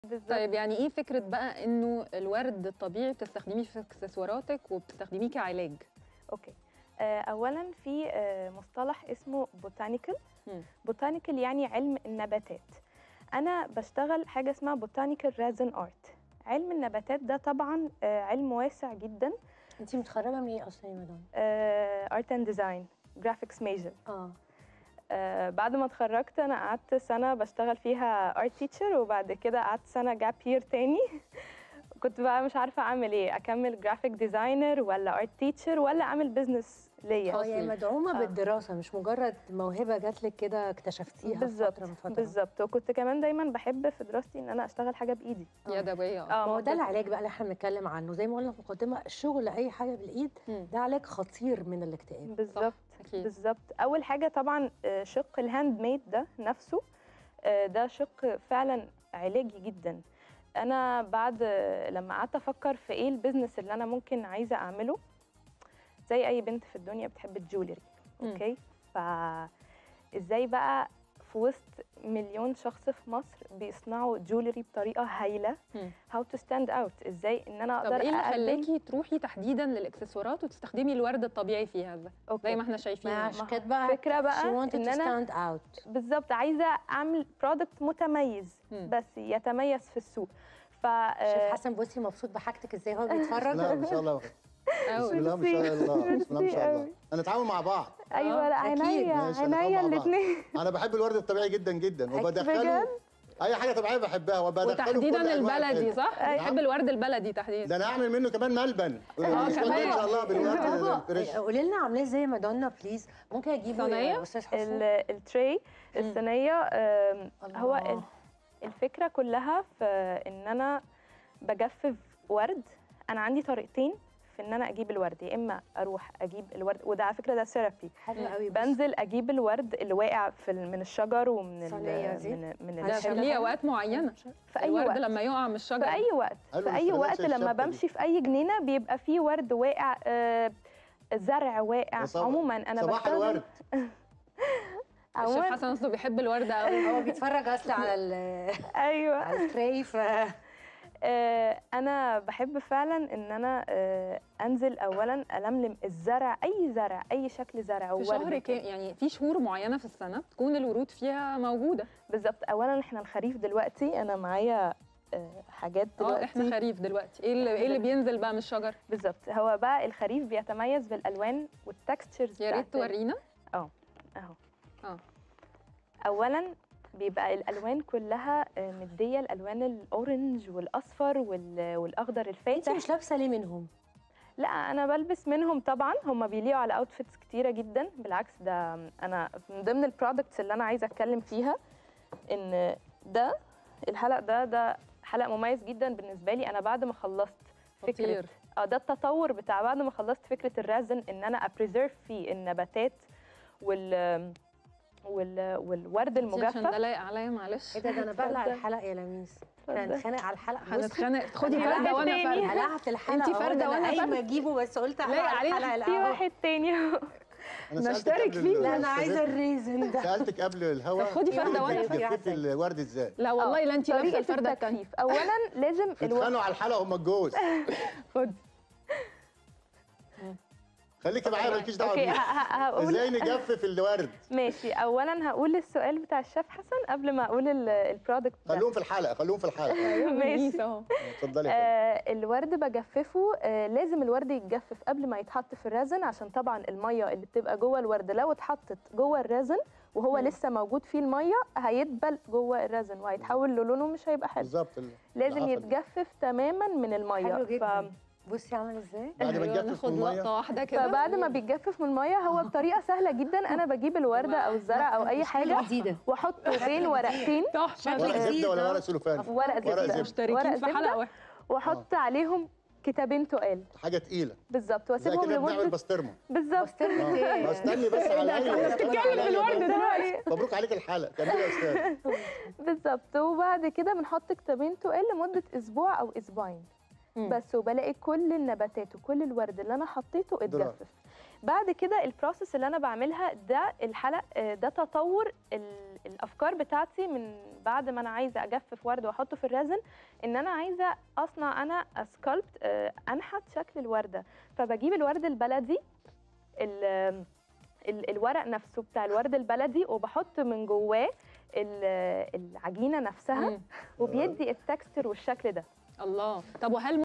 بالظبط طيب يعني ايه فكره بقى انه الورد الطبيعي بتستخدميه في اكسسواراتك وبتستخدميه كعلاج اوكي آه، اولا في آه، مصطلح اسمه بوتانيكال مم. بوتانيكال يعني علم النباتات انا بشتغل حاجه اسمها بوتانيكال رازن ارت علم النباتات ده طبعا آه، علم واسع جدا انت متخرجه من ايه اصلا يا مدام؟ ارت اند ديزاين جرافيكس ميجر اه بعد ما اتخرجت انا قعدت سنه بشتغل فيها ارت تيتشر وبعد كده قعدت سنه جاب يير تاني كنت بقى مش عارفه اعمل ايه اكمل جرافيك ديزاينر ولا ارت تيتشر ولا اعمل بزنس ليا اه هي مدعومه آه. بالدراسه مش مجرد موهبه جات لك كده اكتشفتيها في بالظبط فتره من فتره بالظبط وكنت كمان دايما بحب في دراستي ان انا اشتغل حاجه بايدي يدويه اه ما هو ده ما العلاج بقى اللي احنا بنتكلم عنه زي ما قلنا في المقدمه الشغل اي حاجه بالايد مم. ده علاج خطير من الاكتئاب بالظبط اكيد بالظبط اول حاجه طبعا آه، شق الهاند ميد ده نفسه آه، ده شق فعلا علاجي جدا انا بعد آه، لما قعدت افكر في ايه البيزنس اللي انا ممكن عايزه اعمله زي اي بنت في الدنيا بتحب الجولري مم. اوكي ف ازاي بقى في وسط مليون شخص في مصر بيصنعوا جولري بطريقه هايله مم. هاو تو ستاند اوت ازاي ان انا طب اقدر ايه اللي أقدم- خلاكي تروحي تحديدا للاكسسوارات وتستخدمي الورد الطبيعي فيها ده أوكي. زي ما احنا شايفين ما يعني. عشان كده بقى فكره بقى she wanted ان to انا stand out بالظبط عايزه اعمل برودكت متميز مم. بس يتميز في السوق ف شيف حسن بصي مبسوط بحاجتك ازاي هو بيتفرج لا ما شاء الله أوي. بسم الله ما شاء الله بسم الله ما شاء ميرسي الله أوي. هنتعاون مع بعض ايوه لا أكيد. عينيا ماشي، هنتعاون عينيا مع بعض. الاثنين انا بحب الورد الطبيعي جدا جدا وبدخله بجد؟ اي حاجه طبيعيه بحبها وبدخله في كل وتحديدا أنواع البلدي الحلو. صح؟ أيوة. بحب الورد البلدي تحديدا ده انا هعمل منه كمان ملبن آه، الأسبوع ده ان كمان. شاء الله بالورد الفريش قولي لنا عاملاه ازاي يا مادونا بليز ممكن اجيب صينية؟ استاذ حسن ال- التري الصينيه آم، هو الله. ال- الفكره كلها في ان انا بجفف ورد انا عندي طريقتين في ان انا اجيب الورد يا اما اروح اجيب الورد وده على فكره ده ثيرابي حلو قوي بص. بنزل اجيب الورد اللي واقع في ال- من الشجر ومن ال- الصينية دي؟ من من ده عشان في الشجر ليه اوقات معينه في اي الورد وقت لما يقع من الشجره في اي وقت حلو في اي الاستغلال وقت زي لما الشابة دي. بمشي في اي جنينه بيبقى فيه ورد واقع آه، زرع واقع يا صباح. عموما انا صباح بستخدم- الورد الشيف عموما حسن اصله بيحب الورد قوي هو بيتفرج اصلا على ال- ايوه على التري ف آه، انا بحب فعلا ان انا آه، انزل اولا الملم الزرع اي زرع اي شكل زرع في وورد شهر كده. كام يعني في شهور معينه في السنه تكون الورود فيها موجوده بالظبط اولا احنا الخريف دلوقتي انا معايا آه، حاجات اه دلوقتي احنا خريف دلوقتي ايه اللي ايه اللي بينزل بقى من الشجر بالظبط هو بقى الخريف بيتميز بالالوان والتكستشرز يا ريت بتاعت ال- تورينا اهو اه اولا بيبقى الالوان كلها آه، مديه الالوان الاورنج والاصفر وال- والاخضر انت الفاتح مش لابسه ليه منهم لا انا بلبس منهم طبعا هم بيليقوا على اوتفيتس كتيره جدا بالعكس ده انا من ضمن البرودكتس اللي انا عايزه اتكلم فيها ان ده الحلق ده ده حلق مميز جدا بالنسبه لي انا بعد ما خلصت فكره خطير. اه ده التطور بتاع بعد ما خلصت فكره الرازن ان انا ابريزيرف فيه النباتات وال وال والورد عشان ده المجفف لايق عليا معلش ايه ده ده انا بقلع اتفضل. الحلقه يا لميس اتفضل. هنتخانق على الحلقه بصي، هنتخانق خدي أنا فرده واحد وانا تاني. فرده قلعت الحلقه انتي أهو، فردة ده أنا وأنا قايمه فردة. اجيبه بس قلت لايق على علينا الحلقه في الاول واحد تاني أنا سألتك نشترك قبل فيه. ال- لا انا عايزه الريزن ده سالتك قبل الهوا طب خدي فردة وأنا فردة. تجففي الورد ازاي لا والله لا انت لابسه طريقه الفرده الثانيه التجفيف اولا لازم الورد اتخانقوا على الحلقه هم الجوز خد خليكي معايا مالكيش دعوه اوكي ه- بيه ه- هقول ازاي نجفف الورد ماشي اولا هقول السؤال بتاع الشيف حسن قبل ما اقول ال- البرودكت ده خلوهم في الحلقه خلوهم في الحلقه ماشي. ماشي اهو اتفضلي يا فندم. آه الورد بجففه آه لازم الورد يتجفف قبل ما يتحط في الرازن عشان طبعا الميه اللي بتبقى جوه الورد لو اتحطت جوه الرازن وهو مم. لسه موجود فيه الميه هيدبل جوه الرازن وهيتحول للونه مش هيبقى حلو بالظبط ال- لازم العفن. يتجفف تماما من الميه حلو جدا بصي عامل ازاي بعد ما أيوة، تجفف ناخد من الميه لقطه واحده كده فبعد ما بيتجفف من الميه هو بطريقه سهله جدا انا بجيب الورده او الزرع او اي حاجه جديده واحطه بين ورقتين تحفه ورق جديد زبده ولا ده. ورق سلوفان ورق ورق زبده زبدة. مشتركين ورق في حلقه زبده واحده واحط عليهم كتابين تقال حاجه تقيله بالظبط زي واسيبهم كده بنعمل لمده بسطرمه بالظبط بسترمت آه، ايه استني بس على انت بتتكلم في الورد دلوقتي مبروك عليك الحلقه كملي يا استاذ بالظبط وبعد كده بنحط كتابين تقال لمده اسبوع او اسبوعين مم. بس وبلاقي كل النباتات وكل الورد اللي انا حطيته درار. اتجفف بعد كده البروسيس اللي انا بعملها ده الحلق آه، ده تطور ال- الافكار بتاعتي من بعد ما انا عايزه اجفف ورد واحطه في الريزن ان انا عايزه اصنع انا اسكالبت انحت شكل الورده فبجيب الورد البلدي ال- ال- الورق نفسه بتاع الورد البلدي وبحط من جواه ال- العجينه نفسها مم. وبيدي التكستر والشكل ده الله طب وهل